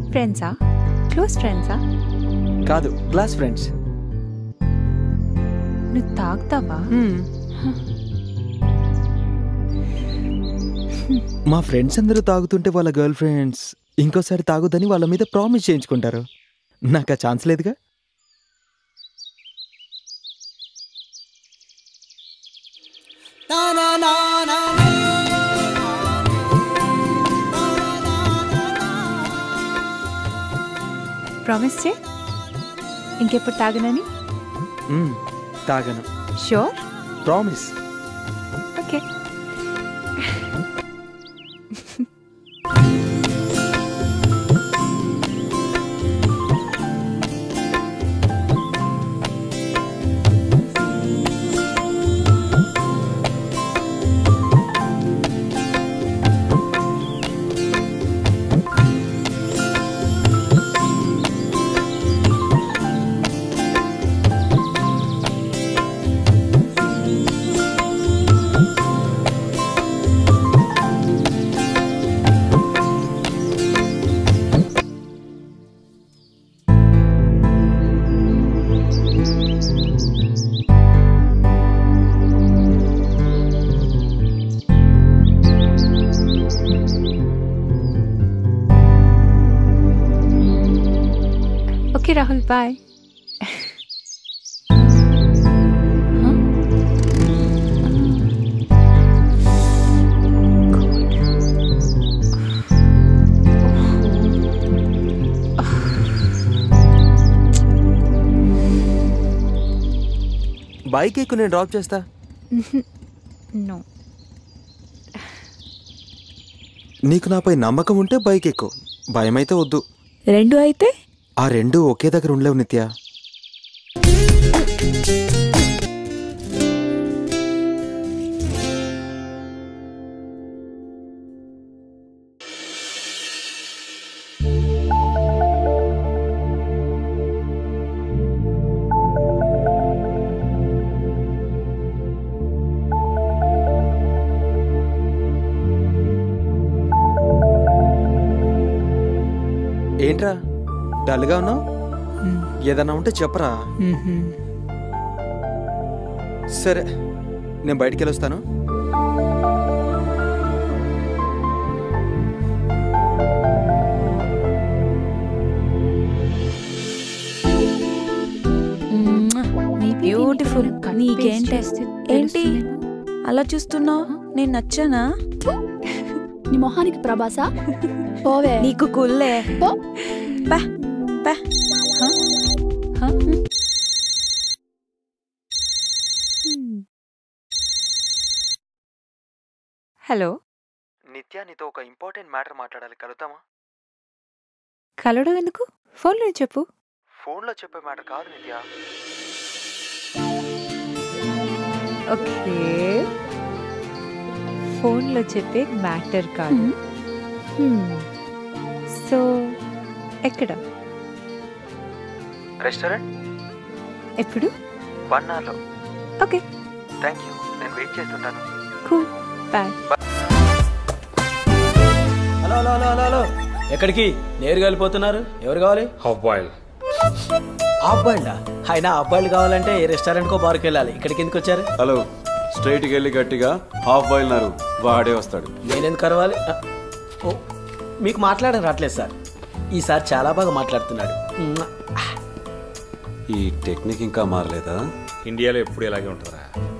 ఫ్రెండ్సా క్లోజ్ ఫ్రెండ్సా కాదు క్లాస్ ఫ్రెండ్స్ నువ్వు తాగుతావా మా ఫ్రెండ్స్ అందరూ తాగుతుంటే వాళ్ళ గర్ల్ ఫ్రెండ్స్ ఇంకోసారి తాగుదని వాళ్ళ మీద ప్రామిస్ చేయించుకుంటారు నాకు ఆ ఛాన్స్ లేదుగా ప్రామిస్ చే ఇంకెప్పుడు తాగనని మ్మ్, తాగను sure promise okay okay Rahul bye bike ఎక్కువ నేను డ్రాప్ చేస్తా నో నీకు నాపై నమ్మకం ఉంటే బైక్ ఎక్కువ భయం అయితే వద్దు రెండు అయితే ఆ రెండు ఒకే దగ్గర ఉండలేవు నిత్య ఏంట్రా డల్గా ఉన్నావు ఏదన్నా ఉంటే చెప్పరా సరే నేను బయటికి వెళ్ళొస్తాను బ్యూటిఫుల్ నీకేంటే ఏంటి అలా చూస్తున్నావు నేను నచ్చానా నీ మొహానికి ప్రభాసా పోవే నీకు కుల్లే పో. పా పా హలో నిత్య నీతో ఒక ఇంపార్టెంట్ మ్యాటర్ మాట్లాడాలి కలుద్దామా కలవడం ఎందుకు ఫోన్లో చెప్పు ఫోన్లో చెప్పే మ్యాటర్ కాదు నిత్య ఓకే ఫోన్లో చెప్పే మ్యాటర్ కాదు సో ఎక్కడ రెస్టారెంట్ ఎప్పుడు వన్ అవర్లో ఓకే థ్యాంక్ యూ నేను వెయిట్ చేస్తుంటాను cool bye hello hello hello hello hello ఎక్కడికి నేరుగా వెళ్ళిపోతున్నారు ఎవరు కావాలి హాఫ్ బాయిల్ హాఫ్ బాయిల్డా అయినా హాఫ్ బాయిల్ కావాలంటే ఏ రెస్టారెంట్కో బార్కి వెళ్ళాలి ఇక్కడికి ఎందుకు వచ్చారు హలో స్ట్రైట్కి వెళ్ళి గట్టిగా హాఫ్ బాయిల్ నారు వాడే వస్తాడు నేనెందుకు కరవాలి ఆ, ఓ మీకు మాట్లాడడం రావట్లేదు సార్ ఈసారి చాలా బాగా మాట్లాడుతున్నాడు మ్మ్. ఈ టెక్నిక్ ఇంకా మారలేదా ఇండియాలో ఎప్పుడు ఇలాగే ఉంటుందా